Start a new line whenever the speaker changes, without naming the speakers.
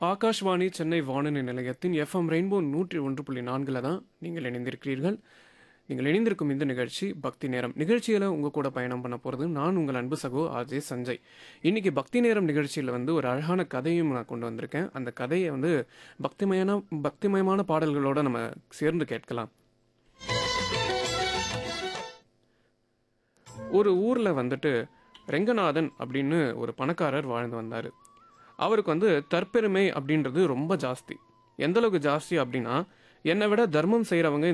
ஆகாஷ்வாணி சென்னை வானொலி நிலையத்தின் FM rainbow நூற்றி ஒன்று புள்ளி நான்கில் தான் நீங்கள் இணைந்திருக்கிறீர்கள் நீங்கள் இணைந்திருக்கும் இந்த நிகழ்ச்சி பக்தி நேரம் நிகழ்ச்சியில் உங்கள் கூட பயணம் பண்ண போகிறது நான் உங்கள் அன்பு சகோ ஆஜே சஞ்சய் இன்னைக்கு பக்தி நேரம் நிகழ்ச்சியில் வந்து ஒரு அழகான கதையும் நான் கொண்டு வந்திருக்கேன் அந்த கதையை வந்து பக்திமயமான பக்திமயமான பாடல்களோட நம்ம சேர்ந்து கேட்கலாம் ஒரு ஊரில் வந்துட்டு ரெங்கநாதன் அப்படின்னு ஒரு பணக்காரர் வாழ்ந்து வந்தார் அவருக்கு வந்து தற்பெருமை அப்படின்றது ரொம்ப ஜாஸ்தி எந்த அளவுக்கு ஜாஸ்தி அப்படின்னா என்னை விட தர்மம் செய்கிறவங்க